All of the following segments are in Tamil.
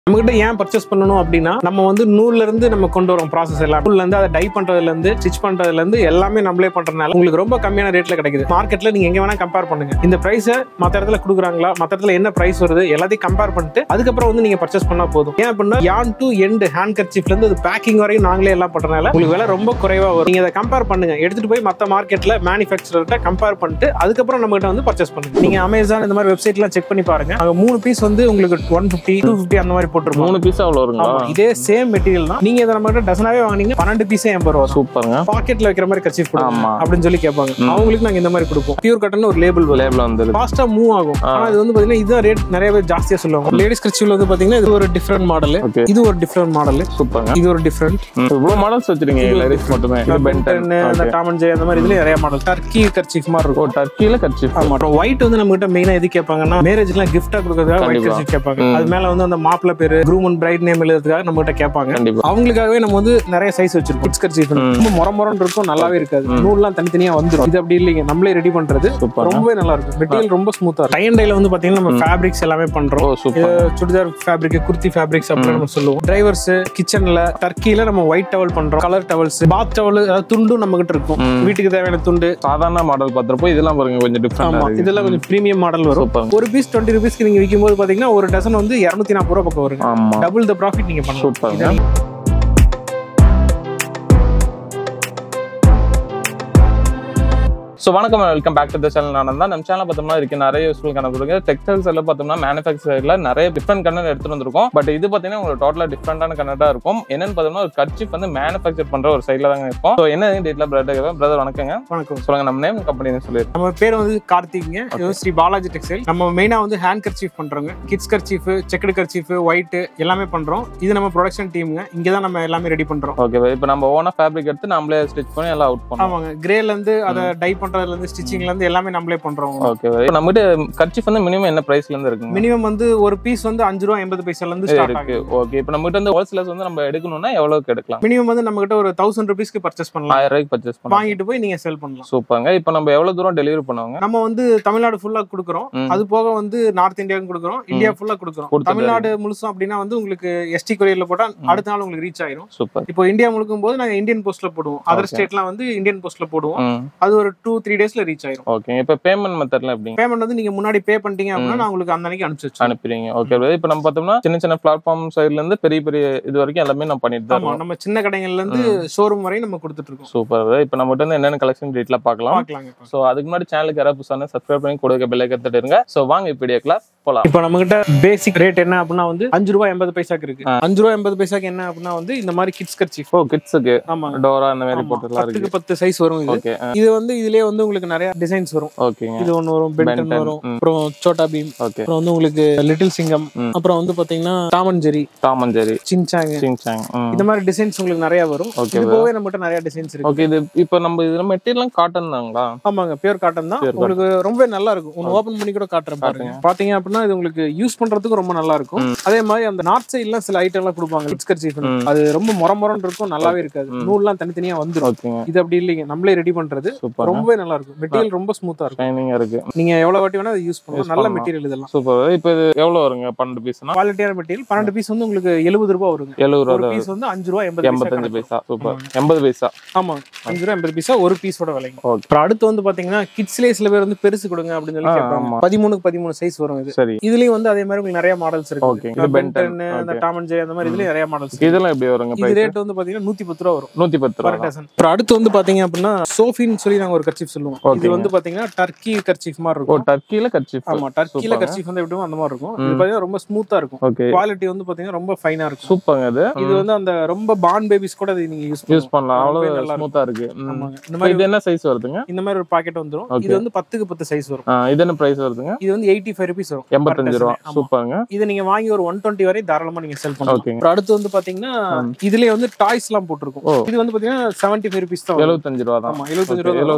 நம்மகிட்ட ஏன் பர்ச்சேஸ் பண்ணணும் அப்படின்னா நம்ம வந்து நூல்ல இருந்து நம்ம கொண்டு வரோம் ப்ராசஸ் எல்லாம் நூல்ல இருந்து அதை டை பண்றதுல இருந்து ஸ்டிச் பண்றதுல இருந்து எல்லாமே நம்மளே பண்றதுனால உங்களுக்கு ரொம்ப கம்மியான ரேட்ல கிடைக்குது மார்க்கெட்ல நீங்க எங்க வேணா கம்பேர் பண்ணுங்க இந்த பிரைஸை மத்த இடத்துல கொடுக்குறாங்களா மத்த இடத்துல என்ன பிரைஸ் வருது எல்லாத்தையும் கம்பேர் பண்ணிட்டு அதுக்கப்புறம் வந்து நீங்க பர்ச்சேஸ் பண்ணா போதும் ஏன் அப்படின்னா யான் டு எண்ட் ஹேண்ட் கர்ச்சிப்ல இருந்து அது பேக்கிங் வரையும் நாங்களே எல்லாம் பண்றதுனால உங்களுக்கு விலை ரொம்ப குறைவா வரும் நீங்க அதை கம்பேர் பண்ணுங்க எடுத்துட்டு போய் மத்த மார்க்கெட்ல மேனுஃபேக்சரர்கிட்ட கம்பேர் பண்ணிட்டு அதுக்கப்புறம் நம்ம கிட்ட வந்து பர்ச்சேஸ் பண்ணுங்க நீங்க அமேசான் இந்த மாதிரி வெப்சைட்லாம் செக் பண்ணி பாருங்க அங்க மூணு பீஸ் வந்து உங்களுக்கு ஒன் ஃபிஃப்டி டூ ஃபிஃப்டி அந்த மாதிரி போட்டுருப்போம் மூணு பீஸ் அவ்வளோ வருங்களா ஆமா, இதே சேம் மெட்டீரியல் தான் நீங்க இதை நம்ம கிட்ட டசனாவே வாங்குனீங்க பன்னெண்டு பீஸே எண்பது ரூபா சூப்பருங்க பாக்கெட்ல வைக்கிற மாதிரி கர்ச்சீஃப் கொடுங்க ஆமா. அப்படின்னு சொல்லி கேட்பாங்க ம். அவங்களுக்கு நாங்க இந்த மாதிரி கொடுப்போம் பியூர் காட்டன் ஒரு லேபிள் வரும் லேபிள் வந்துருது ஃபாஸ்டா மூவ் ஆகும் ஆ. ஆனா இது வந்து பாத்தீங்கன்னா இதுதான் ரேட் நிறைய பேர் ஜாஸ்தியா சொல்லுவாங்க லேடிஸ் கர்ச்சீஃப்ல வந்து பாத்தீங்கன்னா இது ஒரு டிஃப்ரெண்ட் மாடல் ஓகே இது ஒரு டிஃப்ரெண்ட் மாடல் சூப்பருங்க இது ஒரு டிஃப்ரெண்ட் இவ்வளோ மாடல்ஸ் வச்சிருக்கீங்க இது லேடிஸ் மட்டுமே இது பென்டன் அந்த டாமன் ஜே அந்த மாதிரி இதுல நிறைய மாடல் டர்க்கி கர்ச்சீஃப் மாதிரி ஓ இருக்கும் டர்க்கியில கட்சி ஆமா அப்புறம் ஒயிட் வந்து நம்ம கிட்ட மெயினா எது கேட்பாங்கன்னா மேரேஜ்லாம் கிஃப்டா கொடுக்கறதுக்காக ஒயிட் கண்டிப்பா. கர்ச்சீஃப் கேட்பாங்க ம். அது மேல வந்து அந்த மாப்பிள்ள பேரு க்ரூம் அண்ட் பிரைட் நேம் எழுதுறதுக்காக நம்ம கிட்ட கேட்பாங்க கண்டிப்பா அவங்களுக்காகவே நம்ம வந்து நிறைய சைஸ் வச்சிருக்கோம் கிட்ஸ் கர்ச்சீஃப் ம். ரொம்ப மொர மொரன்னு இருக்கும் நல்லாவே இருக்காது ம். நூல்லாம் தனித்தனியா வந்துரும் இது அப்படி இல்லைங்க நம்மளே ரெடி பண்றது சூப்பர் ரொம்பவே நல்லா இருக்கும் மெட்டீரியல் ரொம்ப ஸ்மூத்தா இருக்கும் டைன் டைல வந்து பாத்தீங்கன்னா நம்ம ம். ஃபேப்ரிக்ஸ் எல்லாமே ஓ பண்றோம் super churidar fabric kurti fabrics அப்படின்னு ம். நம்ம சொல்லுவோம் டிரைவர்ஸ் கிச்சன்ல டர்க்கில நம்ம ஒயிட் டவல் பண்றோம் கலர் டவல்ஸ் பாத் டவல் அதாவது துண்டும் நம்ம கிட்ட இருக்கும் ம். வீட்டுக்கு தேவையான துண்டு சாதாரண மாடல் பார்த்துறப்போ இதெல்லாம் பாருங்க கொஞ்சம் ஆமா டிஃப்ரெண்ட் இதெல்லாம் கொஞ்சம் ப்ரீமியம் மாடல் வரும் சூப்பர் ஒரு பீஸ் டுவெண்ட்டி ருபீஸ்க்கு நீங்க விற்கும் போது பாத்தீங்கன்னா ஒரு டசன் வந்து இரநூத்தி நாற்பது ரூபா பக்கம் வருங்க ஆமா டபுள் த ப்ராஃபிட் நீங்க பண்ணலாம் சூப்பர்ங்க இது ஸோ வணக்கம் welcome back to the channel நான் தான் நம்ம சேனல் பார்த்தோம்னா இருக்க நிறைய யூஸ்ஃபுல் கணக்கு கொடுங்க டெக்ஸ்டைல்ஸ் எல்லாம் பார்த்தோம்னா மேனுஃபேக்சரில் நிறைய டிஃப்ரெண்ட் கண்ணன் எடுத்துட்டு வந்திருக்கோம் பட் இது பார்த்தீங்கன்னா உங்களுக்கு டோட்டலாக டிஃப்ரெண்டான கண்ணட்டாக இருக்கும் என்னன்னு பார்த்தோம்னா ஒரு கர்ச்சிப் வந்து மேனுஃபேக்சர் பண்ற ஒரு சைடில் தாங்க இருக்கும் ஸோ என்ன டேட்ல பிரதர் பிரதர் வணக்கங்க வணக்கம் சொல்லுங்க நம்ம நேம் கம்பெனி சொல்லிடுறேன் நம்ம பேர் வந்து கார்த்திக்ங்க இது வந்து ஸ்ரீ பாலாஜி டெக்ஸ்டைல் நம்ம மெயினா வந்து ஹேண்ட் கர்ச்சீஃப் பண்றோங்க kids kerchief checked kerchief white எல்லாமே பண்றோம் இது நம்ம ப்ரொடக்ஷன் டீமுங்க இங்க தான் நம்ம எல்லாமே ரெடி பண்றோம் ஓகே இப்போ நம்ம ஓனா ஃபேப்ரிக் எடுத்து நம்மளே ஸ்டிச் பண்ணி எல்லாம் அவுட் பண்ணுவோம் ஆமாங்க கிரேல இருந்து அதை டை பண்றதுல இருந்து ஸ்டிச்சிங்ல இருந்து எல்லாமே நம்மளே பண்றோம் ஓகே இப்போ நம்மகிட்ட கர்ச்சிப் வந்து மினிமம் என்ன பிரைஸ்ல இருந்து இருக்குங்க மினிமம் வந்து ஒரு பீஸ் வந்து அஞ்சு ரூபா எண்பது பைசால இருந்து ஸ்டார்ட் இருக்கு ஆகும் ஓகே இப்போ நம்மகிட்ட வந்து ஹோல்சேலர்ஸ் வந்து நம்ம எடுக்கணும்னா எவ்வளவுக்கு எடுக்கலாம் மினிமம் வந்து நம்ம கிட்ட ஒரு தௌசண்ட் ருபீஸ்க்கு பர்ச்சேஸ் பண்ணலாம் ஆயிரம் ரூபாய்க்கு பர்ச்சேஸ் பண்ணலாம் வாங்கிட்டு போய் நீங்க செல் பண்ணலாம் சூப்பருங்க இப்போ நம்ம எவ்வளவு தூரம் டெலிவரி பண்ணுவாங்க நம்ம வந்து தமிழ்நாடு ஃபுல்லா கொடுக்குறோம் ம். அது போக வந்து நார்த் இந்தியாவுக்கும் கொடுக்குறோம் இந்தியா ஃபுல்லா கொடுக்குறோம் கொடுத்துட்டு தமிழ்நாடு முழுசும் அப்படின்னா வந்து உங்களுக்கு எஸ்டி கொரியர்ல போட்டா ம். அடுத்த நாள் உங்களுக்கு ரீச் ஆயிரும் சூப்பர் இப்போ இந்தியா முழுக்கும் போது நாங்க இந்தியன் போஸ்ட்ல போடுவோம் அதர் Okay. ஸ்டேட்லாம் வந்து இந்தியன் போஸ்ட்ல போடுவோம் ம் அது ஒரு டூ த்ரீ டேஸ்ல ரீச் ஆயிரும் ஓகே இப்போ பேமெண்ட் மெத்தட்லாம் எப்படிங்க பேமெண்ட் வந்து நீங்க முன்னாடி பே பண்ணிட்டீங்க அப்படின்னா ம். நான் உங்களுக்கு அந்த அன்னைக்கு அனுப்பிச்சு வச்சிருவேன் அனுப்புறீங்க ஓகே இப்போ நம்ம பார்த்தோம்னா சின்ன சின்ன பிளாட்ஃபார்ம் சைடுல இருந்து பெரிய பெரிய இது வரைக்கும் எல்லாமே நம்ம பண்ணிட்டு தான் ஆமா இருக்கோம் நம்ம சின்ன கடைகள்ல இருந்து ஷோரூம் வரையும் நம்ம கொடுத்துட்டு இருக்கோம் சூப்பர் இப்போ நம்ம வந்து என்னென்ன கலெக்ஷன் டீட்ல பார்க்கலாம் பாக்கலாங்க ஸோ அதுக்கு முன்னாடி சேனலுக்கு யாராவது புதுசான சப்ஸ்கிரைப் பண்ணி கொடுக்க பெல்லை கத்துட்டு இருங்க ஸோ வாங்க இப்போ கிளாஸ் போலாம் இப்போ நம்ம கிட்ட பேசிக் ரேட் என்ன அப்படின்னா வந்து அஞ்சு ரூபாய் எண்பது பைசாக்கு இருக்கு ஆ. அஞ்சு ரூபாய் எண்பது பைசாக்கு என்ன அப்படின்னா வந்து இந்த மாதிரி கிட்ஸ் கர்ச்சீஃப் ஓ கிட்ஸுக்கு ஆமா டோரா அந்த மாதிரி ஆமா. போட்டுலாம் பத்துக்கு இருக்கு பத்து சைஸ் வரும் இது ஓகே இது வந்து இதுலயே வந்து உங்களுக்கு நிறைய டிசைன்ஸ் வரும் ஓகேங்க இது ஒன்று வரும் பென்டன் Benton, வரும் ம். அப்புறம் சோட்டா பீம் ஓகே அப்புறம் வந்து உங்களுக்கு லிட்டில் சிங்கம் ம். அப்புறம் வந்து பாத்தீங்கன்னா டாமன் ஜெரி டாமஞ்சேரி சின்சாங் சிங்சாங் இந்த மாதிரி டிசைன்ஸ் உங்களுக்கு நிறைய வரும் Okay, இது போகவே நம்மகிட்ட நிறைய டிசைன்ஸ் இருக்கு ஓகே இது இப்போ நம்ம இதுல மெட்டீரியல் காட்டன் தாங்களா ஆமாங்க பியூர் காட்டன் தான் Pure உங்களுக்கு ரொம்ப நல்லா இருக்கும் ஒன்னு ஓபன் பண்ணி கூட காட்டுறேன் பாருங்க பாத்தீங்க அப்படின்னா இது உங்களுக்கு யூஸ் பண்றதுக்கு ரொம்ப நல்லா இருக்கும் ம். அதே மாதிரி அந்த நார்த் சைட்லாம் சில ஐட்டம் எல்லாம் கொடுப்பாங்க கிட்ஸ் கர்ச்சீஃப் ம். அது ரொம்ப மொர மொரன்னு இருக்கும் நல்லாவே இருக்காது ம். நூல்லாம் தனித்தனியா வந்துரும் ஓகேங்க இது அப்படி இல்லைங்க நம்மளே ரெடி பண்றது சூப்பர் ரொம்பவே நல்லா இருக்கும் மெட்டீரியல் ரொம்ப ஸ்மூத்தா இருக்கும் ஷைனிங்கா இருக்கு நீங்க எவ்வளவு வாட்டி வேணா அதை யூஸ் Use பண்ணலாம் நல்ல பண்ணலாம். மெட்டீரியல் இதெல்லாம் சூப்பர் இப்போ இது எவ்வளவு வருங்க பன்னெண்டு பீஸ்னா குவாலிட்டியான மெட்டீரியல் பன்னெண்டு பீஸ் வந்து உங்களுக்கு எழுபது ரூபாய் வருங்க எழுபது ஒரு ரூபா பீஸ் வந்து அஞ்சு ரூபா எண்பது எண்பத்தஞ்சு பைசா பைசா சூப்பர் எண்பது பைசா ஆமா அஞ்சு ரூபா எண்பது பைசா ஒரு பீஸோட விலைங்க ஓகே அப்புறம் அடுத்து வந்து பாத்தீங்கன்னா கிட்ஸ்லேயே சில பேர் வந்து பெருசு கொடுங்க அப்படின்னு சொல்லி ஆ, கேட்பாங்க ஆமா. பதிமூணுக்கு பதிமூணு சைஸ் வரும் இது சரி இதுலயும் வந்து அதே மாதிரி உங்களுக்கு நிறைய மாடல்ஸ் இருக்கு ஓகே இது பென்டன் பென்டன் அந்த ஓகே டாமன் ஜே அந்த மாதிரி இதுலயும் நிறைய மாடல்ஸ் இதெல்லாம் எப்படி வருங்க இது பிரைஸ் ரேட் வந்து பாத்தீங்கன்னா நூத்தி பத்து ரூபா வரும் நூத்தி பத்து per ரூபா dozen. அப்புறம் அடுத்து வந்து பாத்தீங்க அப்படின்னா சோஃபின்னு சொல்லி நாங்க ஒரு கர்ச்சீஃப் சொல்லுவோம் இது ஓகேங்க. வந்து பாத்தீங்கன்னா டர்க்கி கர்ச்சீஃப் மாதிரி ஓ இருக்கும் டர்க்கில கட்சிப் ஆமா டர்க்கில சூப்பர்ங்க. கர்ச்சீஃப் வந்து எப்படி அந்த மாதிரி இருக்கும் இது ம். பாத்தீங்கன்னா ரொம்ப ஸ்மூத்தா இருக்கும் ஓகே குவாலிட்டி வந்து பாத்தீங்கன்னா ரொம்ப ஃபைனா இருக்கும் சூப்பர்ங்க இது இது வந்து அந்த ரொம்ப பான் பேபிஸ் கூட இது நீங்க யூஸ் யூஸ் பண்ணலாம் ரொம்பவே அவ்வளவு நல்லா ஸ்மூத்தா இருக்கு ம். ஆமாங்க இந்த இப்போ மாதிரி இது என்ன சைஸ் வருதுங்க இந்த மாதிரி ஒரு பாக்கெட் வந்துரும் Okay. இது வந்து பத்துக்கு பத்து சைஸ் வரும் ஆ, இது என்ன பிரைஸ் வருதுங்க இது வந்து எயிட்டி ஃபைவ் ருபீஸ் வரும் per எண்பத்தஞ்சு dozen. ரூபா ஆமா. சூப்பருங்க இது நீங்க வாங்கி ஒரு ஒன் டுவெண்ட்டி வரை தாராளமா நீங்க செல் பண்ணலாம் ஓகேங்க. அப்புறம் அடுத்து வந்து பாத்தீங்கன்னா ம். இதுலயே வந்து டாய்ஸ் எல்லாம் போட்டிருக்கும் ஓ. இது வந்து பாத்தீங்கன்னா செவன்டி ஃபைவ் ருபீஸ் தான் வரும். எழுபத்தஞ்சு ரூபா தான் ஆமா எழுபத்தஞ்சு ரூபா எவ்வளோ வரும். சாம்பிள்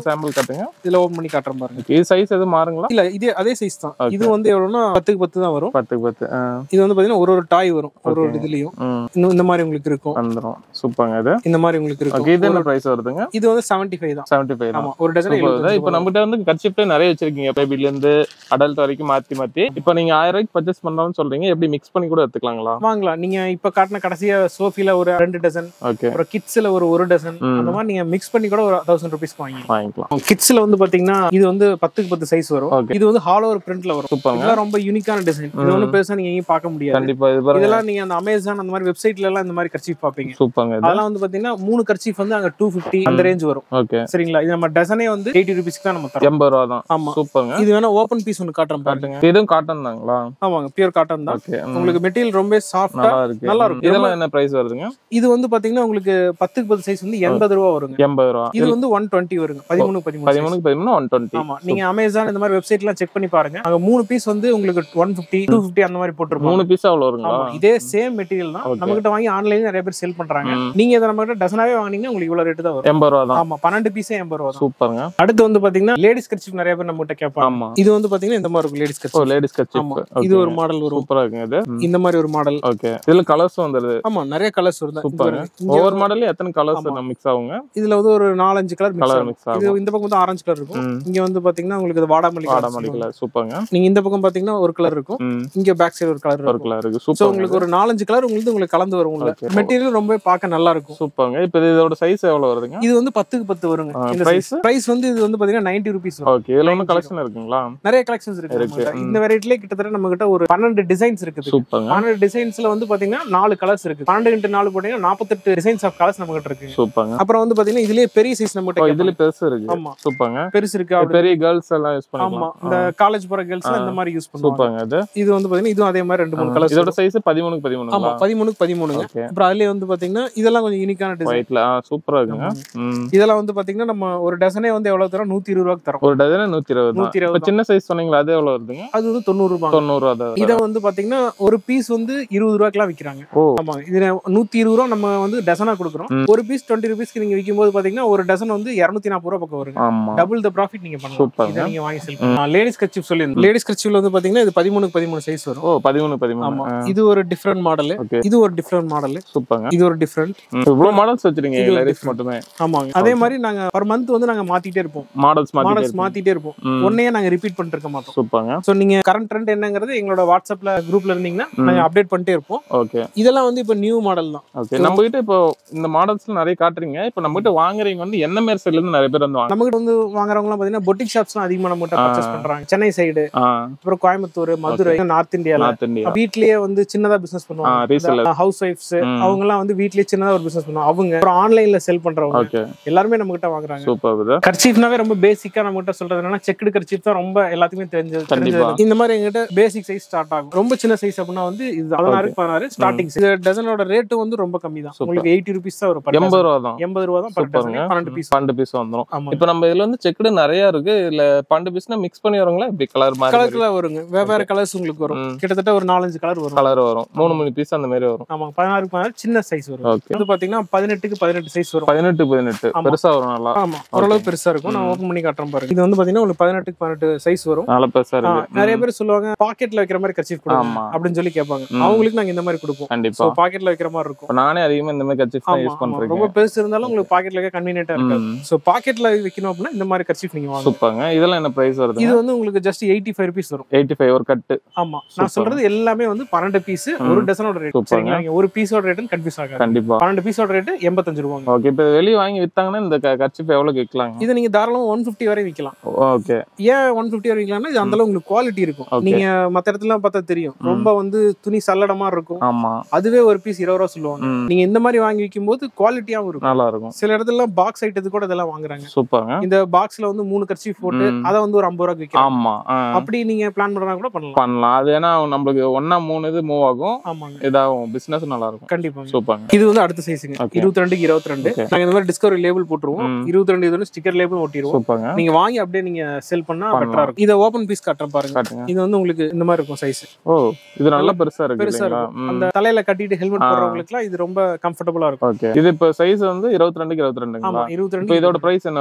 கட்டுங்க இதுல ஓபன் பண்ணி காட்டுறேன் பாருங்க இது சைஸ் எதுவும் மாறுங்களா இல்ல இதே அதே சைஸ் தான் Okay. இது வந்து எவ்வளவுனா பத்துக்கு பத்து தான் வரும் பத்துக்கு பத்து ஆ, இது வந்து பாத்தீங்கன்னா ஒரு ஒரு டாய் வரும் ஒரு ஒரு Okay. இதுலயும் ம் இன்னும் இந்த மாதிரி உங்களுக்கு இருக்கும் வந்துரும் சூப்பர்ங்க இது இந்த மாதிரி உங்களுக்கு இருக்கும் ஓகே இது என்ன பிரைஸ் வருதுங்க இது வந்து 75 ஃபைவ் தான் செவன்டி ஃபைவ் ஆமா ஒரு டசன் சூப்பர் இப்போ நம்மகிட்ட வந்து கர்ச்சிப்ல நிறைய வச்சிருக்கீங்க பேபில இருந்து அடல்ட் வரைக்கும் மாத்தி மாத்தி இப்போ நீங்க ஆயிரம் ரூபாய்க்கு பர்ச்சேஸ் பண்றோம்னு சொல்றீங்க எப்படி மிக்ஸ் பண்ணி கூட எடுத்துக்கலாங்களா வாங்கலாம் நீங்க இப்ப காட்டின கடைசியா சோஃபில ஒரு ரெண்டு டசன் ஓகே அப்புறம் கிட்ஸ்ல ஒரு ஒரு டசன் ம். அந்த மாதிரி நீங்க மிக்ஸ் பண்ணி கூட ஒரு தௌசண்ட் ருபீஸ்க்கு வாங்கி வாங்கிக்கலாம் கிட்ஸ்ல வந்து பாத்தீங்கன்னா இது வந்து பத்துக்கு பத்து சைஸ் வரும் ஓகே இது வந்து ஹாலோ ஒரு பிரிண்ட்ல வரும் சூப்பர்ங்க இதெல்லாம் ரொம்ப யூனிக்கான டிசைன் இது ம். ஒன்றும் பெருசா நீங்க எங்கேயும் பார்க்க முடியாது கண்டிப்பா இது பாருங்க இதெல்லாம் நீங்க அந்த அமேசான் அந்த மாதிரி வெப்சைட்ல எல்லாம் இந்த மாதிரி கர்ச்சீஃப் பாப்பீங்க சூப்பர்ங்க இது அதெல்லாம் வந்து பாத்தீங்கன்னா மூணு கர்ச்சீஃப் வந்து அங்க டூ ஃபிஃப்டி அந்த ரேஞ்ச் வரும் ஓகே சரிங்களா இது நம்ம டசனே வந்து எயிட்டி ருபீஸ்க்கு தான் நம்ம தரோம் எண்பது ரூபா தான் ஆமா சூப்பர்ங்க இது வேணா ஓபன் பீஸ் ஒன்று காட்டுறேன் பாருங்க காட்டுங்க இதுவும் காட்டன் தாங்களா ஆமாங்க பியூர் காட்டன் தான் ஓகே உங்களுக்கு மெட்டீரியல் ரொம்ப சாஃப்டா நல்லா இருக்கு நல்லா ம். இருக்கும். இதெல்லாம் என்ன பிரைஸ் வருதுங்க இது வந்து பாத்தீங்கன்னா உங்களுக்கு பத்துக்கு பத்து சைஸ் வந்து எண்பது ரூபா வருங்க எண்பது ரூபா இது வந்து ஒன் டுவெண்ட்டி வருங்க பதிமூணு பதிமூணு size. பதிமூணுக்கு பதிமூணு ஒன் டுவெண்ட்டி ஆமா நீங்க அமேசான் இந்த மாதிரி வெப்சைட் எல்லாம் செக் பண்ணி பாருங்க அங்க மூணு பீஸ் வந்து உங்களுக்கு ஒன் பிப்டி டூ பிப்டி அந்த மாதிரி போட்டுருப்போம் மூணு பீஸ் அவ்வளோ வருங்களா ஆமா இதே சேம் மெட்டீரியல் தான் Okay. நம்ம கிட்ட வாங்கி ஆன்லைன்ல நிறைய பேர் செல் பண்றாங்க ம். நீங்க இதை நம்ம கிட்ட டசனாவே வாங்குனீங்கன்னா உங்களுக்கு இவ்வளவு ரேட்டு தான் வரும் எண்பது ரூபா தான் ஆமா பன்னெண்டு பீஸே எண்பது ரூபா தான் சூப்பர்ங்க அடுத்து வந்து பாத்தீங்கன்னா லேடிஸ் கர்ச்சிப் நிறைய பேர் நம்ம கிட்ட கேட்பாங்க ஆமா இது வந்து பாத்தீங்கன்னா இந்த மாதிரி இருக்கும் லேடிஸ் ஓ கர்ச்சிப் லேடிஸ் ஆமா கட்சி இது ஒரு மாடல் வரும் சூப்பரா இருக்குங்க இது இந்த மாதிரி ஒரு மாடல் ஓகே இதுல கலர்ஸும் வந்துருது ஆமா நிறைய கலர்ஸ் வரும் தான். இங்க சூப்பர் பாருங்க. இங்க ஒவ்வொரு மாடல்ல எத்தனை கலர்ஸ் ஆமா. மிக்ஸ் ஆகுங்க இதுல வந்து ஒரு நாலஞ்சு கலர் மிக்ஸ் கலர் ஆகும் மிக்ஸ் இது ஆகும் இந்த பக்கம் வந்து ஆரஞ்சு கலர் இருக்கும் ம். இங்க வந்து பாத்தீங்கன்னா உங்களுக்கு இது வாடாமல்லி வாடா colours இருக்கும். கலர் சூப்பர்ங்க நீங்க இந்த பக்கம் பாத்தீங்கன்னா ஒரு கலர் இருக்கும் ம் இங்க பேக் சைடு ஒரு கலர் ஒரு இருக்கும் கலர் இருக்கு சோ சூப்பர் உங்களுக்கு ஒரு நாலஞ்சு கலர் உங்களுக்கு உங்களுக்கு கலந்து வரும் உள்ள Okay. மெட்டீரியல் ரொம்ப பார்க்க நல்லா இருக்கும் சூப்பர்ங்க இப்போ இதோட சைஸ் எவ்வளவு வருதுங்க இது வந்து பத்துக்கு பத்து வருங்க ஆ, இந்த price? பிரைஸ் வந்து இது வந்து பாத்தீங்கன்னா நைன்டி ருபீஸ் வரும் ஓகே இதுல ஒன்றும் கலெக்ஷன் இருக்குங்களா நிறைய கலெக்ஷன்ஸ் இருக்கு இருக்கு, நம்மகிட்ட. ம். இந்த வெரைட்டிலே கிட்டத்தட்ட நம்ம கிட்ட ஒரு பன்னெண்டு டிசைன்ஸ் இருக்குது சூப்பர்ங்க பன்னெண்டு டிசைன்ஸ்ல வந்து பாத்தீங்கன்னா நாலு கலர்ஸ் இருக்கு பன்னெண்டு இன்ட்டு நாலு போட்டீங்கன்னா நாற்பத்தெட்டு டிசைன்ஸ் ஆஃப் கலர்ஸ் நம்ம கிட்ட இருக்கு சூப்பர்ங்க அப்புறம் வந்து பாத்தீங்கன்னா இதுலயே பெரிய சைஸ் நம்ம ஓ கிட்ட இதுல பெருசு இருக்கு ஆமா சூப்பர்ங்க பெருசு இருக்கு அப்படி பெரிய கேர்ள்ஸ் எல்லாம் யூஸ் ஆமா பண்ணிக்கலாம் இந்த காலேஜ் போற கேர்ள்ஸ் ஆ. இந்த மாதிரி யூஸ் பண்ணுவாங்க சூப்பர்ங்க இது இது வந்து பாத்தீங்கன்னா இதுவும் அதே மாதிரி ரெண்டு மூணு கலர்ஸ் இதோட சைஸ் பதிமூணுக்கு ஆமா பதிமூணுங்களா பதிமூணுக்கு பதிமூணுங்க ஓகே அப்புறம் அதுலயே வந்து பாத்தீங்கன்னா இதெல்லாம் கொஞ்சம் யூனிக்கான டிசைன் ஒயிட்ல சூப்பரா இருக்குங்க ம் இதெல்லாம் வந்து பாத்தீங்கன்னா நம்ம ஒரு டசனே வந்து எவ்வளவு தரோம் நூத்தி இருபது ரூபாய்க்கு தரோம் ஒரு டஜன் நூத்தி இருபது நூத்தி தான் இருபது இப்ப சின்ன சைஸ் சொன்னீங்களா அது எவ்வளவு வருதுங்க அது வந்து தொண்ணூறு ரூபாய் தொண்ணூறு ரூபா தான் இதை வந்து பாத்தீங்கன்னா ஒரு பீஸ் வந்து இருபது ரூபாய்க்குலாம் விக்கிறாங்க ஓ ஆமா இதுல நூத்தி இருபது ரூபா நம்ம வந்து டசனா கொடுக்குறோம் ம். ஒரு பீஸ் டுவெண்ட்டி ருபீஸ்க்கு நீங்க விற்கும் போது பாத்தீங்கன்னா ஒரு டசன் வந்து இருநூத்தி நாற்பது ரூபா பக்கம் வருங்க ஆமா டபுள் த ப்ராஃபிட் நீங்க பண்ணலாம் சூப்பர்ங்க. இதை நீங்க வாங்கி செல் பண்ணலாம் லேடிஸ் கர்ச்சிப் சொல்லியிருந்தோம் லேடிஸ் கர்ச்சிப்ல வந்து பாத்தீங்கன்னா இது பதிமூணுக்கு பதிமூணு சைஸ் வரும் ஓ பதிமூணு பதிமூணு ஆமா இது ஒரு டிஃப்ரெண்ட் மாடல் ஓகே இது ஒரு டிஃப்ரெண்ட் மாடல் சூப்பர்ங்க இது ஒரு டிஃப்ரெண்ட் ம். இவ்வளவு மாடல்ஸ் வச்சிருக்கீங்க இது ஒரு லேடிஸ் different. மட்டுமே ஆமாங்க அதே மாதிரி நாங்க பர் மந்த் வந்து நாங்க மாத்திட்டே இருப்போம் மாடல்ஸ் மாடல்ஸ் மாடல்ஸ் மாத்திட்டே இருப்போம் ஒன்னையே நாங்க ரிப்பீட் பண்ணிட்டு இருக்க மாட்டோம் சூப்பர்ங்க சோ நீங்க கரண்ட் ட்ரெண்ட் என்னங்கிறது எங்களோட வாட்ஸ்அப்ல குரூப்ல இருந்தீங்கன்னா ம். நாங்க அப்டேட் பண்ணிட்டே இருப்போம் ஓகே இதெல்லாம் வந்து இப்ப நியூ மாடல் தான் ஓகே நம்ம கிட்ட இப்போ இந்த மாடல்ஸ்ல நிறைய காட்டுறீங்க இப்போ நம்ம கிட்ட வாங்குறீங்க வந்து என்ன மாதிரி சைடுல இருந்து நிறைய பேர் வந்து வாங்க நம்ம கிட்ட வந்து வாங்குறவங்க எல்லாம் பாத்தீங்கன்னா பொட்டிக் ஷாப்ஸ்லாம் அதிகமா நம்ம கிட்ட ஆ. பர்ச்சேஸ் பண்றாங்க சென்னை சைடு ஆ அப்புறம் கோயம்புத்தூர் மதுரை நார்த் இந்தியால நார்த் இந்தியா வீட்லயே வந்து சின்னதா பிசினஸ் ஆ, பண்ணுவாங்க reseller. ஹவுஸ் ஒய்ஃப்ஸ் ம். அவங்க எல்லாம் வந்து வீட்லயே சின்னதா ஒரு பிசினஸ் பண்ணுவாங்க அவங்க அப்புறம் ஆன்லைன்ல செல் பண்றவங்க ஓகே எல்லாருமே நம்ம கிட்ட வாங்குறாங்க சூப்பர் இது கர்ச்சீஃப்னாவே ரொம்ப பேசிக்கா நம்ம கிட்ட சொல்றது என்னன்னா செக்குடு கர்ச்சீஃப் தான் ரொம்ப எல்லாத்துக்குமே தெரிஞ்சது கண்டிப்பா. தெரிஞ்சது. இந்த மாதிரி எங்கிட்ட பேசிக் சைஸ் ஸ்டார்ட் ஆகும் ரொம்ப சின்ன சைஸ் அப்படின்னா வந்து இது பதினாறு பதினாறு ஸ்டார்டிங் இது டசனோட ரேட்டு வந்து ரொம்ப கம்மி தான் Super. உங்களுக்கு எயிட்டி ருபீஸ் தான் வரும் per dozen. எண்பது ரூபா தான் எண்பது ரூபா தான் per சூப்பருங்க. dozen. பன்னெண்டு பீஸ் பன்னெண்டு பீஸ் வந்துரும் ஆமா இப்போ நம்ம இதுல வந்து செக்குடு நிறைய இருக்கு இல்ல பன்னெண்டு பீஸ்னா மிக்ஸ் பண்ணி வருங்களா இப்படி கலர் மாதிரி கலர் கலர் வருங்க வெவ்வேறு கலர்ஸ் உங்களுக்கு வரும் ம். கிட்டத்தட்ட ஒரு நாலஞ்சு கலர் வரும் கலர் வரும் மூணு மூணு பீஸ் அந்த மாதிரி வரும் ஆமா பதினாறு பதினாறு சின்ன சைஸ் வரும் ஓகே இது பாத்தீங்கன்னா பதினெட்டுக்கு பதினெட்டு சைஸ் வரும் பதினெட்டு பதினெட்டு ஆமா. பெருசா வரும் நல்லா ஆமா ஓரளவு பெருசா இருக்கும் நான் ஓபன் பண்ணி காட்டுறேன் பாருங்க இது வந்து பாத்தீங்கன்னா உங்களுக்கு பதினெட்டுக்கு பதினெட்டு சைஸ் வரும் நல்லா பெருசா ஆ, இருக்கு நிறைய பேர் சொல்லுவாங்க பாக்கெட்ல வைக்கிற மாதிரி கர்ச்சீஃப் கொடுங்க ஆமா. அப்படின்னு சொல்லி கேட்பாங்க ம். அவங்களுக்கு நாங்க இந்த மாதிரி கொடுப்போம் கண்டிப்பா சோ பாக்கெட்ல வைக்கிற மாதிரி இருக்கும் இப்ப நானே அதிகமா இந்த மாதிரி கச்சிப் தான் ஆமா, யூஸ் ஆமா. ரொம்ப பண்றேன் பெருசு இருந்தாலும் உங்களுக்கு பாக்கெட்ல வைக்க கன்வீனியன்ட்டா இருக்காது ம். சோ பாக்கெட்ல வைக்கணும் அப்படின்னா இந்த மாதிரி கர்ச்சீஃப் நீங்க வாங்க சூப்பர்ங்க இதெல்லாம் என்ன பிரைஸ் வருது இது வந்து உங்களுக்கு ஜஸ்ட் எயிட்டி ஃபைவ் ருபீஸ் வரும் எயிட்டி ஃபைவ் ஒரு கட்டு ஆமா நான் சொல்றது எல்லாமே வந்து பன்னெண்டு பீஸ் ஒரு டசனோட ரேட் சூப்பருங்க. சரிங்களா நீங்க ஒரு பீஸோட ரேட் கன்ஃபியூஸ் ஆகாது கண்டிப்பா பன்னெண்டு பீஸோட ரேட் எண்பத்தஞ்சு ரூபாங்க ஓகே இப்போ வெளியே வாங்கி வித்தாங்கன்னா இந்த கச்சிப் எவ்வளவு விற்கலாங்க இது நீங்க தாராளமா ஒன் பிப்டி வரை விற்கலாம் ஓகே ஏன் ஒன் பிப்டி வரை விற்கலாம்னா இது அந்த அளவு உங்களுக்கு குவாலிட்டி இருக்கும் Okay. நீங்க மத்த இடத்துல பார்த்தா தெரியும் ரொம்ப வந்து துணி சல்லட மாதிரி இருக்கும் ஆமா அதுவே ஒரு பீஸ் இருபது ரூபா சொல்லுவாங்க ம். நீங்க இந்த மாதிரி வாங்கி விற்கும் போது குவாலிட்டியாவும் இருக்கும் நல்லா இருக்கும் சில இடத்துல பாக்ஸ் ஐட்டத்து கூட இதெல்லாம் வாங்குறாங்க சூப்பர்ங்க இந்த பாக்ஸ்ல வந்து மூணு கர்ச்சீஃப் போட்டு ம். அதை வந்து ஒரு ஐம்பது ரூபாய்க்கு விற்கிறாங்க ஆமா ஆ. அப்படி நீங்க பிளான் பண்றதா கூட பண்ணலாம் பண்ணலாம் அது ஏன்னா நம்மளுக்கு ஒன்னா மூணு இது மூவ் ஆகும் ஆமாங்க இதாகும் பிசினஸ் நல்லா இருக்கும் கண்டிப்பாங்க சூப்பர்ங்க இது வந்து அடுத்த சைஸுங்க Okay. இருபத்தி ரெண்டுக்கு இருபத்தி ரெண்டு Okay. நாங்க இந்த மாதிரி டிஸ்கவரி லேபிள் போட்டுருவோம் ம். இருபத்தி ரெண்டு இது ஸ்டிக்கர் லேபிள் ஒட்டிடுவோம் சூப்பர்ங்க நீங்க வாங்கி அப்படியே நீங்க செல் பண்ணா பண்ணலாம். பெட்டரா இருக்கும் இதை ஓபன் பீஸ் காட்டுறேன் பாருங்க காட்டுங்க இது வந்து உங்களுக்கு இந்த மாதிரி இருக்கும் சைஸ் ஓ இது நல்லா பெருசா இருக்கு பெருசா இல்லைங்களா இருக்கும் அந்த தலையில கட்டிட்டு ஹெல்மெட் ஆ. போடுறவங்களுக்கு இது ரொம்ப கம்ஃபர்டபுளா இருக்கும் ஓகே இது இப்போ சைஸ் வந்து இருபத்தி ரெண்டுக்கு இருபத்தி ஆமா ரெண்டுங்களா இருபத்தி இப்போ ரெண்டு இதோட பிரைஸ் என்ன வருதுங்க இது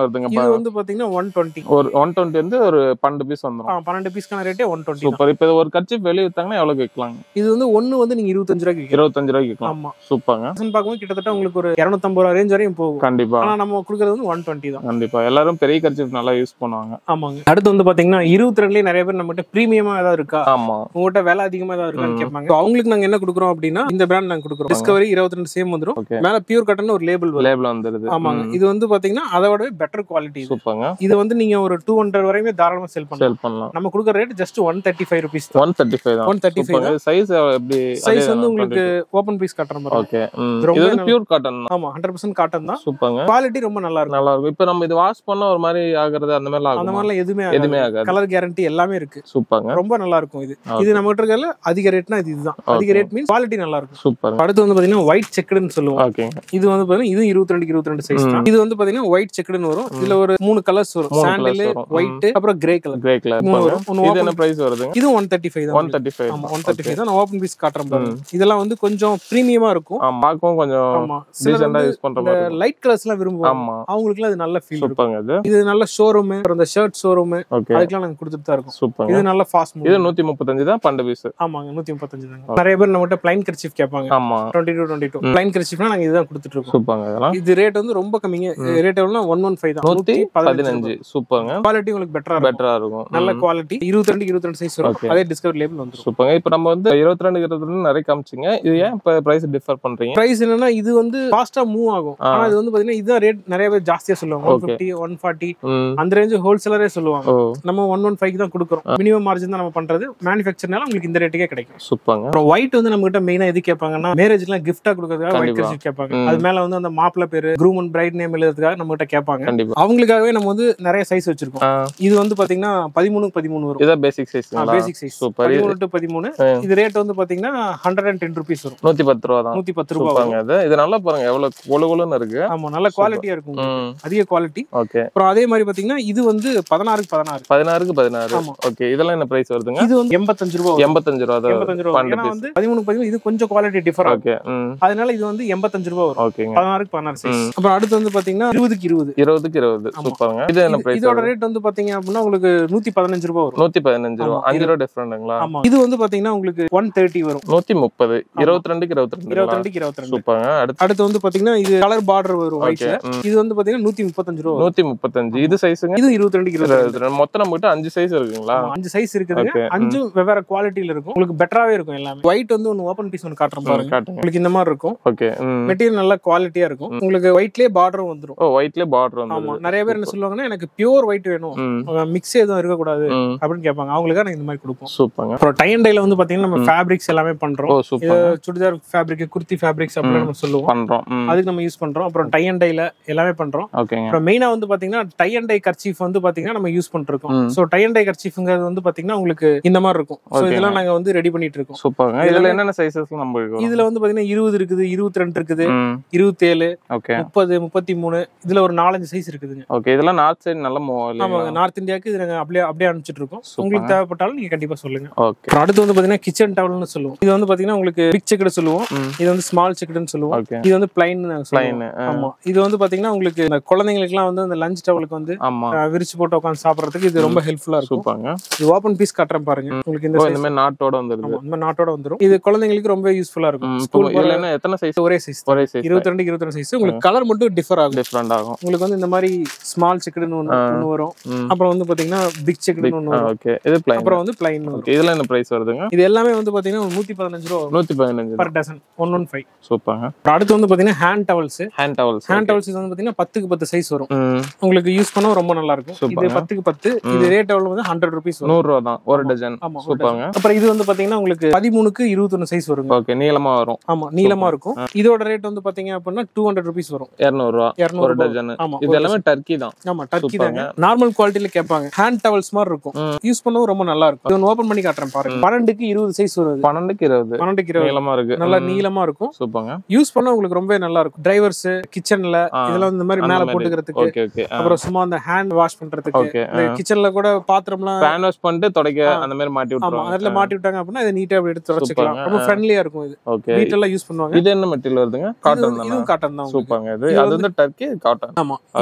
இது வந்து பாத்தீங்கன்னா ஒன் டுவெண்ட்டி ஒரு ஒன் டுவெண்ட்டி வந்து ஒரு பன்னெண்டு பீஸ் வந்துரும் பன்னெண்டு பீஸ்க்கான ரேட்டே ஒன் டுவெண்ட்டி சூப்பர் இப்போ இது ஒரு கர்ச்சிப் வெளியே வித்தாங்கன்னா எவ்வளவு விற்கலாங்க இது வந்து ஒண்ணு வந்து நீங்க இருபத்தஞ்சு ரூபாய்க்கு விற்கலாம் இருபத்தஞ்சு ரூபாய்க்கு விற்கலாம் ஆமா சூப்பர்ங்க பர்சன்ட் பார்க்கும்போது கிட்டத்தட்ட உங்களுக்கு ஒரு இரநூத்தம்பது ரூபா ரேஞ்ச் வரையும் போகும் கண்டிப்பா ஆனா நம்ம கொடுக்கறது வந்து ஒன் டுவெண்ட்டி தான் கண்டிப்பா எல்லாரும் பெரிய கர்ச்சிப் நல்லா யூஸ் பண்ணுவாங்க ஆமாங்க அடுத்து வந்து பாத்தீங்கன்னா இருபத்தி ரெண்டுலயே நிறைய பேர் நம்மகிட்ட பிரீமியமா ஏதாவது இருக்கா ஆமா உங்ககிட்ட விலை அதிகமா ஏதாவது இருக்கான்னு ம். கேட்பாங்க So, அவங்களுக்கு நாங்க என்ன கொடுக்குறோம் அப்படின்னா இந்த பிராண்ட் நாங்க கொடுக்குறோம் டிஸ்கவரி இருபத்தி ரெண்டு சேம் வந்துரும் ஓகே மேல பியூர் காட்டன் ஒரு லேபிள் வரும் லேபிள் வந்துருது ஆமாங்க இது வந்து பாத்தீங்கன்னா அதோட பெட்டர் குவாலிட்டி இது சூப்பர்ங்க இது வந்து நீங்க ஒரு டூ ஹண்ட்ரட் வரையுமே தாராளமா செல் பண்ணலாம் சேல் பண்ணலாம் நம்ம கொடுக்குற rate just one thirty five rupees தான் ஒன் தேர்ட்டி ஃபைவ் தான் one thirty five super size எப்படி சைஸ் வந்து உங்களுக்கு ஓப்பன் பீஸ் காட்டுற மாதிரி ஓகே ரொம்ப இது வந்து நல்லா- பியூர் காட்டன் தான் ஆமா ஹண்ட்ரட் பர்சன்ட் காட்டன் தான் சூப்பர்ங்க குவாலிட்டி ரொம்ப நல்லா இருக்கும் நல்லா இருக்கும் இப்போ நம்ம இது வாஷ் பண்ணா ஒரு மாதிரி ஆகுறது அந்த மாதிரிலாம் அந்த ஆகும் மாதிரிலாம் எதுவுமே எதுவுமே ஆகாது கலர் கேரண்டி எல்லாமே இருக்கு சூப்பர்ங்க ரொம்ப நல்லா இருக்கும் இது Okay. இது நம்ம கிட்ட இருக்கல அதிக ரேட்னா இது இதுதான் அதிக Okay. ரேட் மீன்ஸ் குவாலிட்டி நல்லா இருக்கும் சூப்பர் அடுத்து வந்து பாத்தீங்கன்னா ஒயிட் செக்குடுன்னு சொல்லுவோம் ஓகேங்க இது வந்து பாத்தீங்கன்னா இது இருபத்தி ரெண்டு இருபத்தி ரெண்டு சைஸ் தான் இது வந்து பாத்தீங்கன்னா ஒயிட் செக்குடுன்னு வரும் இதுல ஒரு மூணு கலர்ஸ் வரும் மூணு சாண்டில் colours வரும். ஒயிட் அப்புறம் கிரே கலர் கிரே கலர் மூணு வரும் ஒன்னு இது என்ன ஓப்பன் பிரைஸ் வருதுங்க இது ஒன் தேர்ட்டி ஃபைவ் ஒன் தான் தேர்ட்டி ஃபைவ் ஆமா ஒன் தேர்ட்டி ஃபைவ் தான் நான் ஓப்பன் பீஸ் காட்டுறேன் பாருங்க இதெல்லாம் வந்து கொஞ்சம் பிரீமியமா இருக்கும் பார்க்கவும் கொஞ்சம் ஆமா சிலர் டீசெண்டா வந்து யூஸ் பண்ற இந்த மாதிரி இருக்கும். லைட் கலர்ஸ் எல்லாம் விரும்புவாங்க ஆமா அவங்களுக்கு அது நல்ல ஃபீல் இருக்கும் சூப்பர்ங்க இது இது நல்ல ஷோரூம் அப்புறம் இந்த ஷர்ட் ஷோரூம் ஓகே அதுக்கெல்லாம் நாங்க கொடுத்துட்டு தான் இருக்கோம் சூப்பர்ங்க இது நல்ல ஃபாஸ்ட் இது மூவ் நூத்தி முப்பத்தஞ்சு தான் பன்னெண்டு பீஸ் ஆமாங்க நூத்தி முப்பத்தஞ்சு தாங்க நிறைய பேர் நம்மகிட்ட பிளைன் கர்ச்சீஃப் கேட்பாங்க ஆமா twenty two twenty two plain கர்ச்சீஃப்னா நாங்க இதுதான் கொடுத்துட்டு இருக்கோம் சூப்பர்ங்க இதெல்லாம் இது ரேட் வந்து ரொம்ப கம்மிங்க ரேட் எவ்வளோ ஒன் ஒன் ஃபைவ் தான் நூத்தி பதினஞ்சு சூப்பர்ங்க குவாலிட்டி உங்களுக்கு பெட்டரா இருக்கும் பெட்டரா இருக்கும் நல்ல குவாலிட்டி இருபத்தி ரெண்டு இருபத்தி ரெண்டு சைஸ் வரும் Okay. அதே டிஸ்கவர் லேபிள் வந்துரும் சூப்பர்ங்க இப்போ நம்ம வந்து இருபத்தி ரெண்டு இருபத்தி ரெண்டு நிறைய காமிச்சிங்க இது ஏன் இப்போ பிரைஸ் டிஃபர் பண்றீங்க பிரைஸ் என்னன்னா இது வந்து ஃபாஸ்டா மூவ் ஆகும் ஆ. ஆனா இது வந்து பாத்தீங்கன்னா இதுதான் ரேட் நிறைய பேர் ஜாஸ்தியா சொல்லுவாங்க one Okay. Fifty one forty ம் அந்த ரேஞ்ச் ஹோல்சேலரே சொல்லுவாங்க ஓ நம்ம ஒன் ஒன் ஃபைவ் தான் கொடுக்குறோம் மினிமம் மார்ஜின் தான் நம்ம பண்றது மேனுஃபேக்சர்னால உங்களுக்கு இந்த ரேட்டுக்கே கிடைக்கும் சூப்பர்ங்க அப்புறம் ஒயிட் வந்து நம்ம கிட்ட மெயினா எது கேட்பாங்கன்னா மேரேஜ்லாம் கிஃப்டா கொடுக்கறதுக்காக ஒயிட் கண்டிப்பா. கர்ச்சீஃப் கேட்பாங்க ம். அது மேல வந்து அந்த மாப்பிள்ள பேரு க்ரூம் அண்ட் பிரைட் நேம் எழுதுறதுக்காக நம்ம கிட்ட கேட்பாங்க கண்டிப்பா அவங்களுக்காகவே நம்ம வந்து நிறைய சைஸ் வச்சிருக்கோம் ஆ, இது வந்து பாத்தீங்கன்னா பதிமூணு பதிமூணு வரும் இதான் பேசிக் சைஸ்ங்களா பேசிக் சைஸ் சூப்பர் பதிமூணு டு பதிமூணு ஆ. இது ரேட் வந்து பாத்தீங்கன்னா ஹண்ட்ரட் அண்ட் டென் ருபீஸ் வரும் நூத்தி பத்து ரூபா தான் நூத்தி பத்து ரூபாய் வரும் சூப்பர்ங்க இது இது நல்லா பாருங்க எவ்வளவு கொழு கொழுன்னு இருக்கு ஆமா நல்ல குவாலிட்டியா இருக்கும் ம் அதிக குவாலிட்டி ஓகே அப்புறம் அதே மாதிரி பாத்தீங்கன்னா இது வந்து பதினாறுக்கு பதினாறு பதினாறுக்கு பதினாறு ஆமா. ஓகே இதெல்லாம் என்ன பிரைஸ் வருதுங்க இது வந்து எண்பத்தஞ்சு ரூபா வரும். எண்பத்தஞ்சு ரூபா தான் எண்பத்தஞ்சு ரூபா வரும். பன்னெண்டு ஏன்னா பீஸ் வந்து பதிமூணு பதிமூணு இது கொஞ்சம் குவாலிட்டி டிஃபர் ஆகும் ஓகே ம் அதனால இது வந்து எண்பத்தஞ்சு ரூபா வரும் ஓகேங்க பதினாறுக்கு பதினாறு சைஸ் ம். அப்புறம் அடுத்து வந்து பாத்தீங்கன்னா இருபதுக்கு இருபது இருபதுக்கு இருபது ஆமா. சூப்பருங்க இது என்ன இது- பிரைஸ் இதோட ரேட் வந்து பாத்தீங்க அப்படின்னா உங்களுக்கு நூத்தி பதினஞ்சு ரூபா வரும் நூத்தி பதினஞ்சு ரூபா ஆமா. அஞ்சு ரூபா டிஃபரெண்ட்டுங்களா ஆமா இது வந்து பாத்தீங்கன்னா உங்களுக்கு ஒன் தேர்ட்டி வரும் நூத்தி முப்பது இருபத்தி ரெண்டுக்கு இருபத்தி ரெண்டு இருபத்தி ரெண்டுக்கு இருபத்தி ரெண்டு சூப்பருங்க அடுத்து அடுத்து வந்து பாத்தீங்கன்னா இது கலர் பார்டர் வரும் ஓகே ஒயிட்ல இது வந்து பாத்தீங்கன்னா நூத்தி முப்பத்தஞ்சு ரூபா வரும். நூத்தி முப்பத்தஞ்சு இது சைஸுங்க இது இருபத்தி ரெண்டுக்கு இருபத்தி ரெண்டு மொத்தம் நம்ம கிட்ட அஞ்சு சைஸ் இருக்குங்களா ஆமா, அஞ்சு சைஸ் இருக்குதுங்க Okay. அஞ்சும் வெவ்வேறு குவாலிட்டியில இருக்கும் உங்களுக்கு பெட்டராவே இருக்கும் எல்லாமே ஒயிட் வந்து ஒன்னு ஓப்பன் பீஸ் ஒன்னு காட்டுறேன் பாருங்க காட்டுங்க உங்களுக்கு இந்த மாதிரி இருக்கும் ஓகே ம் மெட்டீரியல் நல்ல குவாலிட்டியா இருக்கும் உங்களுக்கு ஒயிட்லயே பார்டரும் வந்துரும் ஓ ஒயிட்ல பார்டர் ஆமா வந்து நிறைய பேர் என்ன சொல்லுவாங்கன்னா எனக்கு பியூர் ஒயிட் வேணும் ம் மிக்ஸ் எதுவும் இருக்கக்கூடாது ம் அப்படின்னு கேட்பாங்க அவங்களுக்காக நாங்க இந்த மாதிரி கொடுப்போம் சூப்பருங்க அப்புறம் டை அண்ட் டைல வந்து பாத்தீங்கன்னா நம்ம ஃபேப்ரிக்ஸ் எல்லாமே பண்றோம் ஓ இது super churidar fabric kurti fabrics அப்படின்னு நம்ம சொல்லுவோம் பண்றோம் ம் அதுக்கு நம்ம யூஸ் பண்றோம் அப்புறம் டை அண்ட் டைல எல்லாமே பண்றோம் ஓகேங்க அப்புறம் மெயினா வந்து பாத்தீங்கன்னா டை அண்ட் டை கர்ச்சீஃப் வந்து பாத்தீங்கன்னா நம்ம யூஸ் பண்ணிட்டு இருக்கோம் ம். சோ டை அண்ட் டை கர்ச்சீஃப்ங்கிறது வந்து பாத்தீங்கன்னா உங்களுக்கு இந்த மாதிரி இருக்கும் சோ Okay. இதெல்லாம் நாங்க வந்து ரெடி பண்ணிட்டு இருக்கோம் சூப்பருங்க இதுல என்னென்ன சைஸஸ் நம்ம இருக்கு இதுல வந்து பாத்தீங்கன்னா இருபது இருக்குது இருபத்தி ரெண்டு இருக்குது ம் இருபத்தேழு ஓகே முப்பது முப்பத்தி மூணு இதுல ஒரு நாலஞ்சு சைஸ் இருக்குதுங்க ஓகே இதெல்லாம் நார்த் சைடு நல்ல மூவ் ஆமாங்க இல்லைங்களா நார்த் இந்தியாவுக்கு இது நாங்க அப்படியே அப்படியே அனுப்பிச்சிட்டு இருக்கோம் Super. உங்களுக்கு தேவைப்பட்டாலும் நீங்க கண்டிப்பா சொல்லுங்க ஓகே அப்புறம் அடுத்து வந்து பாத்தீங்கன்னா கிச்சன் டவல்னு சொல்லுவோம் இது வந்து பாத்தீங்கன்னா உங்களுக்கு பிக் செக்கடு சொல்லுவோம் ம் இது வந்து ஸ்மால் செக்கடுன்னு சொல்லுவோம் ஓகே இது வந்து பிளைன் ப்ளைன் ஆமா இது வந்து பாத்தீங்கன்னா உங்களுக்கு இந்த குழந்தைங்களுக்குலாம் வந்து அந்த லஞ்ச் டவலுக்கு வந்து ஆமா அஹ், விரிச்சு போட்டு உட்காந்து சாப்பிடறதுக்கு இது ரொம்ப ஹெல்ப்ஃபுல்லா இருக்கும் சூப்பருங்க இது ஓப்பன் பீஸ் கட்டுறேன் பாருங்க உங்களுக்கு இந்த ஓ size- இந்த மாதிரி நாட்டோட வந்துருது ஆமா, இந்த நாட்டோட வந்துரும் இது குழந்தைங்களுக்கு ரொம்ப யூஸ்ஃபுல்லா இருக்கும் ம், இப்போ ஸ்கூல் இதுல என்ன எத்தனை சைஸ் ஒரே சைஸ் ஒரே சைஸ் இருபத்தி ரெண்டு இருபத்தி ரெண்டு சைஸ் உங்களுக்கு கலர் மட்டும் டிஃபர் ஆகும் டிஃப்ரெண்ட் ஆகும் உங்களுக்கு வந்து இந்த மாதிரி ஸ்மால் செக்குடுன்னு ஒன்று ஒன்று வரும் ம் அப்புறம் வந்து பாத்தீங்கன்னா பிக் செக்குடுன்னு ஒன்று வரும் ஓகே இது பிளைன் அப்புறம் வந்து பிளைன் வரும் ஓகே இதுல என்ன பிரைஸ் வருதுங்க இது எல்லாமே வந்து பாத்தீங்கன்னா ஒரு நூத்தி பதினஞ்சு ரூபா வரும் நூத்தி பதினஞ்சு per dozen one one five சூப்பருங்க அடுத்து வந்து பாத்தீங்கன்னா hand towels hand towels hand towels இது வந்து பாத்தீங்கன்னா பத்துக்கு பத்து சைஸ் வரும் ம் உங்களுக்கு யூஸ் பண்ணவும் ரொம்ப நல்லா இருக்கும் இது சூப்பர்ங்க. பத்துக்கு பத்து இது ரேட் எவ்வளவு வந்து ஹண்ட்ரட் ருபீஸ் வரும் நூறு ரூபா தான் ஒரு டஜன் ஆமா ஒரு சூப்பருங்க dozen. அப்புறம் இது வந்து பாத்தீங்கன்னா உங்களுக்கு பதிமூணுக்கு இருபத்தொன்னு சைஸ் வருங்க ஓகே நீளமா வரும் ஆமா நீளமா இருக்கும் இதோட ரேட் வந்து பாத்தீங்க அப்படின்னா டூ ஹண்ட்ரட் ருபீஸ் வரும் இருநூறு ரூபா ஒரு இரநூறு டஜன் ஆமா இது எல்லாமே டர்க்கி தான் ஆமா டர்க்கி சூப்பர்ங்க. தாங்க நார்மல் குவாலிட்டில கேட்பாங்க ஹேண்ட் டவல்ஸ் மாதிரி இருக்கும் ம். யூஸ் பண்ணவும் ரொம்ப நல்லா இருக்கும் இது ஓபன் பண்ணி காட்டுறேன் பாருங்க பன்னெண்டுக்கு இருபது சைஸ் வருது பன்னெண்டுக்கு இருபது பன்னெண்டுக்கு இருபது நீளமா இருக்கு நல்லா ம், நீளமா இருக்கும் சூப்பருங்க யூஸ் பண்ண உங்களுக்கு ரொம்ப நல்லா இருக்கும் டிரைவர்ஸ் கிச்சன்ல ஆ, இதெல்லாம் இந்த மாதிரி அந்த மேல மாதிரி. போட்டுக்கிறதுக்கு ஓகே ஓகே அப்புறம் சும்மா அந்த ஹேண்ட் வாஷ் பண்றதுக்கு ஓகே இந்த கிச்சன்ல கூட பாத்திரம்லாம் ஃபேன் வாஷ் பண்ணிட்டு தொடக்க அந்த மாதிரி மாட்டி ஆமா விட்டுருவாங்க அதுல மாட்டி விட்டாங்க அப்படின்னா இதை நீட்டா அப்படி எடுத்து தொடச்சிக்கலாம் சூப்பர்ங்க. ரொம்ப ஃப்ரெண்ட்லியா இருக்கும் இது ஓகே வீட்டெல்லாம் யூஸ் பண்ணுவாங்க இது என்ன மெட்டீரியல் வருதுங்க இது காட்டன் வந்து- தானே இதுவும் காட்டன் தான் உங்களுக்கு. சூப்பருங்க இது இது அது வந்து டர்க்கி காட்டன் ஆமா இது நல்ல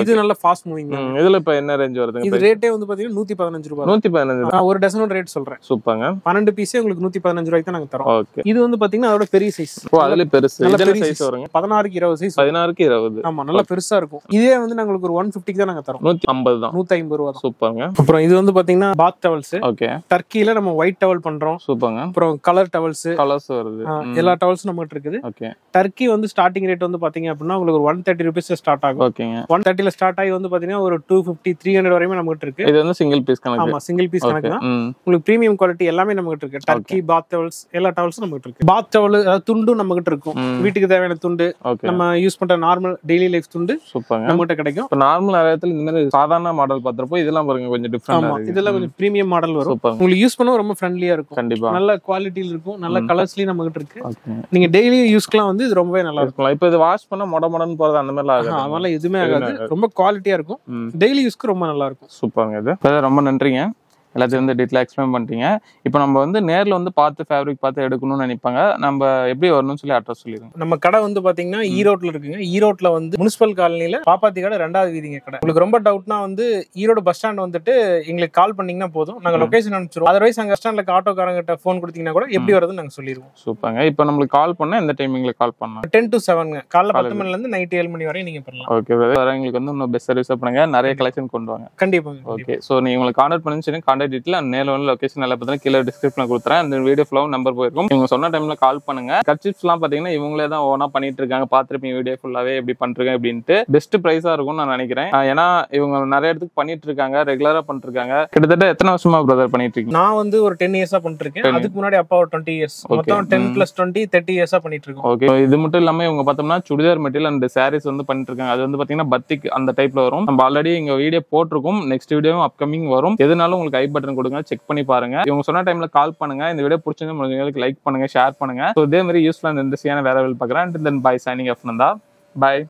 ஃபாஸ்ட் மூவிங் ம், இதுல இப்ப என்ன ரேஞ்ச் வருதுங்க இது ரேட்டே வந்து பாத்தீங்கன்னா நூத்தி பதினஞ்சு ரூபாய் நூத்தி பதினஞ்சு நான் ஒரு டசனோட ரேட் சொல்றேன் சூப்பர்ங்க பன்னெண்டு பீஸே உங்களுக்கு நூத்தி பதினஞ்சு ரூபாய்க்கு தான் நாங்க தரோம் ஓகே இது வந்து பாத்தீங்கன்னா அதோட பெரிய சைஸ் ஓ அதுல பெருசு நல்ல இதுல பெரிய சைஸ் size. வருங்க பதினாறுக்கு இருபது சைஸ் பதினாறுக்கு இருபது ஆமா நல்லா பெருசா இருக்கும் இதே வந்து நாங்க உங்களுக்கு ஒரு ஒன் ஃபிஃப்டிக்கு தான் நாங்க தரோம் நூத்தி ஐம்பது தான் நூத்தி ஐம்பது ரூபா தான் சூப்பர்ங்க அப்புறம் இது வந்து பாத்தீங்கன்னா பாத் டவல்ஸ் ஓகே டர்க்கில நம்ம ஒயிட் டவல் பண்றோம் சூப்பர்ங்க அப்புறம் கலர் டவல்ஸ் கலர்ஸ் வருது ம், எல்லா டவல்ஸும் நம்மகிட்ட இருக்குது ஓகே டர்க்கி வந்து ஸ்டார்டிங் ரேட் வந்து பாத்தீங்க அப்படின்னா உங்களுக்கு ஒரு ஒன் தேர்ட்டி ருபீஸ் ஸ்டார்ட் ஆகும் ஓகேங்க ஒன் தேர்ட்டில ஸ்டார்ட் ஆகி வந்து பாத்தீங்கன்னா ஒரு டூ ஃபிஃப்டி த்ரீ ஹண்ட்ரட் வரையுமே நம்மகிட்ட இருக்கு இது வந்து சிங்கிள் பீஸ் கணக்கு ஆமா சிங்கிள் பீஸ் ஓகே கணக்கு தான் ம் உங்களுக்கு பிரீமியம் குவாலிட்டி எல்லாமே நம்மகிட்ட இருக்கு டர்க்கி பாத் டவல்ஸ் எல்லா டவல்ஸும் நம்மகிட்ட இருக்கு பாத் டவல் அதாவது துண்டும் நம்மகிட்ட இருக்கும் ம் வீட்டுக்கு தேவையான துண்டு ஓகே நம்ம யூஸ் பண்ற நார்மல் டெய்லி லைஃப் துண்டு சூப்பர்ங்க நம்மகிட்ட கிடைக்கும் இப்போ நார்மல் நிறைய இடத்துல இந்த மாதிரி சாதாரண மாடல் பார்த்துறப்போ இதெல்லாம் பாருங்க கொஞ்சம் ஆமா டிஃப்ரெண்ட் இதெல்லாம் கொஞ்சம் பிரீமியம் மாடல் வரும் சூப்பர் உங்களுக்கு யூஸ் பண்ணவும் ரொம்ப ஃப்ரெண்ட்லியா இருக்கும் கண்டிப்பா நல்ல குவாலிட்டியில் இருக்கும் நல்ல ம். கலர்ஸ்லயும் நம்மகிட்ட இருக்கு ஓகே நீங்க டெய்லி யூஸ்க்குலாம் வந்து இது ரொம்பவே நல்லா இருக்கும் இப்போ இது வாஷ் பண்ணா மொட மொடன்னு போறது அந்த மாதிரிலாம் ஆஹா, ஆகாது அதெல்லாம் எதுவுமே எதுவுமே ஆகாது ரொம்ப குவாலிட்டியா இருக்கும் ம் டெய்லி யூஸ்க்கு ரொம்ப நல்லா இருக்கும் சூப்பருங்க இது இப்ப ரொம்ப நன்றிங்க எல்லாத்தையும் வந்து டீட்டெயிலாக எக்ஸ்பிளைன் பண்ணிட்டீங்க இப்போ நம்ம வந்து நேர்ல வந்து பார்த்து ஃபேப்ரிக் பார்த்து எடுக்கணும்னு நினைப்பாங்க நம்ம எப்படி வரணும்னு சொல்லி அட்ரஸ் சொல்லிடுங்க நம்ம கடை வந்து பாத்தீங்கன்னா ஈரோட்ல இருக்குங்க ஈரோட்ல வந்து முனிசிபல் காலனில பாப்பாத்தி கடை ரெண்டாவது வீதிங்க கடை உங்களுக்கு ரொம்ப டவுட்னா வந்து ஈரோடு பஸ் ஸ்டாண்ட் வந்துட்டு எங்களுக்கு கால் பண்ணீங்கன்னா போதும் நாங்க ம். லொகேஷன் அனுப்பிச்சிருவோம் அதர்வைஸ் அங்க பஸ் ஸ்டாண்ட்ல ஆட்டோக்காரங்க கிட்ட ஃபோன் கொடுத்தீங்கன்னா கூட எப்படி வருதுன்னு நாங்க சொல்லிடுவோம் சூப்பருங்க இப்போ நம்மளுக்கு கால் பண்ணா எந்த டைமிங்ல கால் பண்ணலாம் டென் டு செவன்ங்க காலைல பத்து காலையில. மணில இருந்து நைட் ஏழு மணி வரையும் நீங்க பண்ணலாம் ஓகே வரவங்களுக்கு வந்து இன்னும் பெஸ்ட் சர்வீஸ் பண்ணுங்க நிறைய கலெக்ஷன் கொண்டு வாங்க கண்டிப்பாங்க ஓகே ஸோ நீங்க உங்களுக்கு கான்டாக்ட் பண்ணி கான்டாக்ட் டீட்டெயில் அந்த நேரில் வந்து லொகேஷன் எல்லாம் பார்த்தீங்கன்னா கீழே டிஸ்கிரிப்ஷனில் கொடுத்துறேன் அந்த வீடியோ ஃபுல்லாகவும் நம்பர் போயிருக்கும் இவங்க சொன்ன டைம்ல கால் பண்ணுங்க கட்சிப்ஸ்லாம் பார்த்தீங்கன்னா இவங்களே தான் ஓனா பண்ணிட்டு இருக்காங்க பார்த்துருப்பீங்க வீடியோ ஃபுல்லாவே எப்படி பண்றீங்க அப்படின்ட்டு பெஸ்ட் ப்ரைஸா இருக்கும்னு நான் நினைக்கிறேன் ஆஹ் ஏன்னா இவங்க நிறைய இடத்துக்கு பண்ணிட்டு இருக்காங்க ரெகுலரா பண்ணிட்டு இருக்காங்க கிட்டத்தட்ட எத்தனை வருஷமா பிரதர் பண்ணிட்டு இருக்கீங்க நான் வந்து ஒரு டென் இயர்ஸா பண்ணிட்டு இருக்கேன் 10 அதுக்கு முன்னாடி அப்பா ஒரு டுவெண்ட்டி இயர்ஸ் Okay. மொத்தம் டென் ம். பிளஸ் டுவெண்ட்டி தேர்ட்டி இயர்ஸா பண்ணிட்டு இருக்கோம் ஓகே இது மட்டும் இல்லாம இவங்க பார்த்தோம்னா சுடிதார் மெட்டீரியல் அண்ட் சாரீஸ் வந்து பண்ணிட்டு இருக்காங்க அது வந்து பாத்தீங்கன்னா பத்திக் அந்த டைப்ல வரும் நம்ம ஆல்ரெடி இங்க வீடியோ போட்டிருக்கோம் நெக்ஸ்ட் வீடியோவும் அப்கமிங் வரும் எதுனாலும் உங்களுக்கு ஐ பட்டன் கொடுங்க செக் பண்ணி பாருங்க இவங்க சொன்ன டைம்ல கால் பண்ணுங்க இந்த வீடியோ பிடிச்சிருந்து முடிஞ்சவங்களுக்கு லைக் பண்ணுங்க ஷேர் பண்ணுங்க ஸோ இதே மாதிரி யூஸ்ஃபுல்லாக இந்த இண்டஸ்ட்ரியான வேற வேலை பார்க்குறேன் then bye signing off Nanda by